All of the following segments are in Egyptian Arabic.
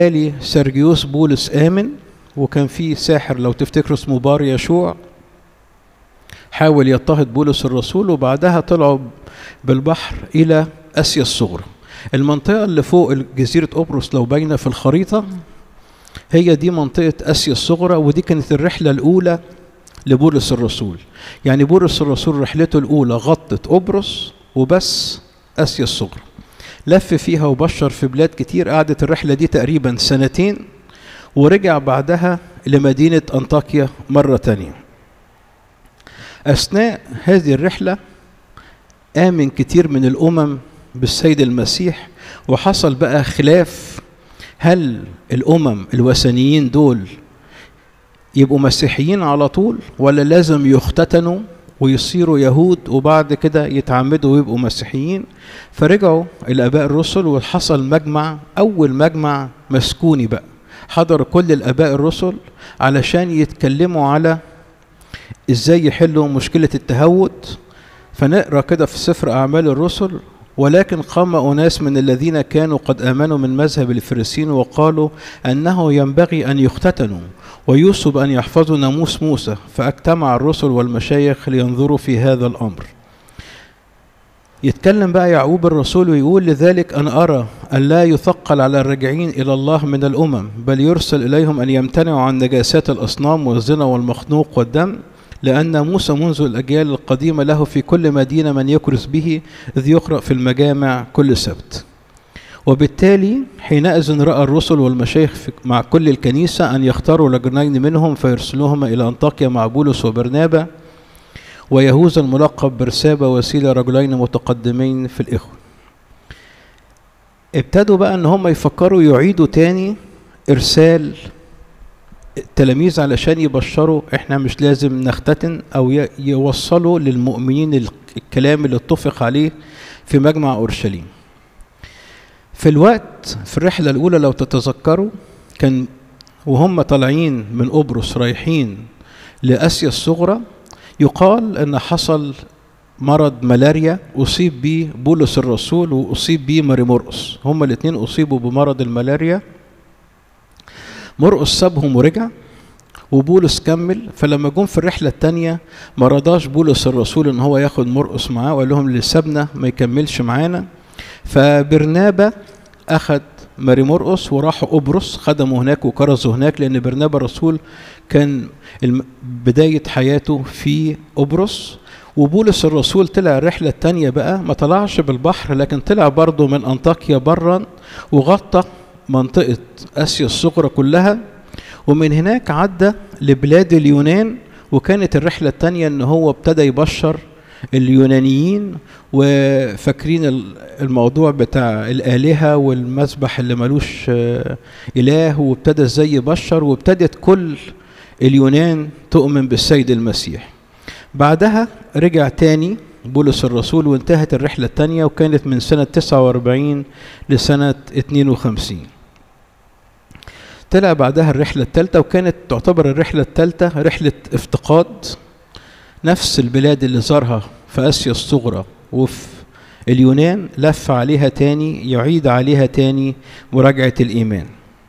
بالتالي سرجيوس بولس آمن وكان في ساحر لو تفتكروا اسمه بار يشوع حاول يضطهد بولس الرسول وبعدها طلعوا بالبحر إلى آسيا الصغرى المنطقة اللي فوق جزيرة قبرص لو باينة في الخريطة هي دي منطقة آسيا الصغرى ودي كانت الرحلة الأولى لبولس الرسول يعني بولس الرسول رحلته الأولى غطت قبرص وبس آسيا الصغرى لف فيها وبشر في بلاد كتير قعدت الرحلة دي تقريبا سنتين ورجع بعدها لمدينة أنطاكيا مرة تانية أثناء هذه الرحلة آمن كتير من الأمم بالسيد المسيح وحصل بقى خلاف هل الأمم الوثنيين دول يبقوا مسيحيين على طول ولا لازم يختتنوا ويصيروا يهود وبعد كده يتعمدوا ويبقوا مسيحيين فرجعوا الآباء الرسل وحصل مجمع أول مجمع مسكوني بقى حضر كل الآباء الرسل علشان يتكلموا على إزاي يحلوا مشكلة التهود فنقرأ كده في سفر أعمال الرسل ولكن قام أناس من الذين كانوا قد آمنوا من مذهب الفريسين وقالوا أنه ينبغي أن يختتنوا ويوصوا بأن يحفظوا ناموس موسى فاجتمع الرسل والمشايخ لينظروا في هذا الأمر يتكلم بقى يعقوب الرسول ويقول لذلك أنا أرى أن لا يثقل على الراجعين إلى الله من الأمم بل يرسل إليهم أن يمتنعوا عن نجاسات الأصنام والزنا والمخنوق والدم لأن موسى منذ الأجيال القديمة له في كل مدينة من يكرس به إذ يقرأ في المجامع كل سبت وبالتالي حينئذ رأى الرسل والمشايخ مع كل الكنيسة أن يختاروا رجلين منهم فيرسلوهما إلى أنطاكيا مع بولس وبرنابا ويهوذا الملقب برسابة وسيلة رجلين متقدمين في الإخوة ابتدوا بقى ان هم يفكروا يعيدوا تاني ارسال التلاميذ علشان يبشروا احنا مش لازم نختتن او يوصلوا للمؤمنين الكلام اللي اتفق عليه في مجمع اورشليم في الوقت في الرحلة الأولى لو تتذكروا كان وهم طالعين من قبرص رايحين لآسيا الصغرى يقال أن حصل مرض ملاريا أصيب به بولس الرسول وأصيب به ماري مرقس هما الاثنين أصيبوا بمرض الملاريا مرقس سابهم ورجع وبولس كمل فلما جم في الرحلة التانية ما رضاش بولس الرسول ان هو ياخد مرقس معاه وقال لهم اللي سابنا ما يكملش معانا فبرنابا اخد ماري مرقس وراحوا قبرص خدموا هناك وكرزوا هناك لان برنابا الرسول كان بداية حياته في قبرص وبولس الرسول طلع الرحلة التانية بقى ما طلعش بالبحر لكن طلع برضه من أنطاكيا برا وغطى منطقة آسيا الصغرى كلها ومن هناك عدى لبلاد اليونان وكانت الرحلة التانية ان هو ابتدى يبشر اليونانيين وفاكرين الموضوع بتاع الآلهة والمذبح اللي ملوش إله وابتدى ازاي يبشر وابتدت كل اليونان تؤمن بالسيد المسيح بعدها رجع تاني بولس الرسول وانتهت الرحلة التانية وكانت من سنة 49 لسنة 52 طلع بعدها الرحلة الثالثة وكانت تعتبر الرحلة الثالثة رحلة افتقاد نفس البلاد اللي زارها في آسيا الصغرى وفي اليونان لف عليها تاني يعيد عليها تاني مراجعة الإيمان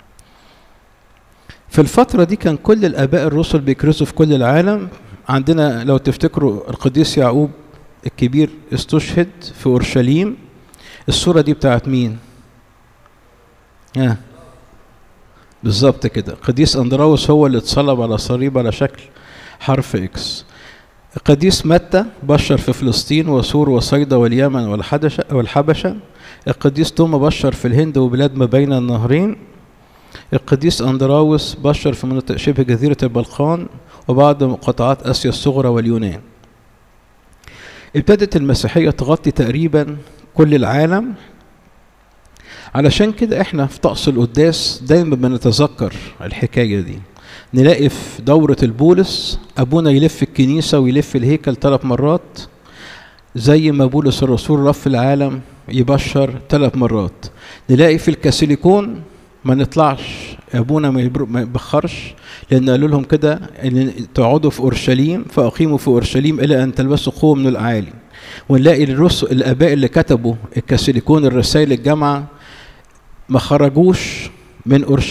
في الفترة دي كان كل الآباء الرسل بيكرزوا في كل العالم عندنا لو تفتكروا القديس يعقوب الكبير استشهد في أورشليم الصورة دي بتاعت مين؟ آه. بالظبط كده قديس أندراوس هو اللي اتصلب على صليب على شكل حرف إكس القديس متى بشر في فلسطين وسور وصيدا واليمن والحدشة والحبشة القديس توما بشر في الهند وبلاد ما بين النهرين القديس أندراوس بشر في مناطق شبه جزيرة البلقان وبعض مقاطعات آسيا الصغرى واليونان ابتدت المسيحية تغطي تقريبا كل العالم علشان كده احنا في طقس القداس دايما بنتذكر الحكاية دي نلاقي في دورة البولس أبونا يلف الكنيسة ويلف الهيكل ثلاث مرات زي ما بولس الرسول لف العالم يبشر ثلاث مرات نلاقي في الكاثوليكون ما نطلعش ابونا ما يبخرش لان قالوا لهم كده ان تقعدوا في اورشليم فاقيموا في اورشليم الى ان تلبسوا قوه من الاعالي ونلاقي الرسل الاباء اللي كتبوا الكاثوليكون الرسائل الجامعه ما خرجوش من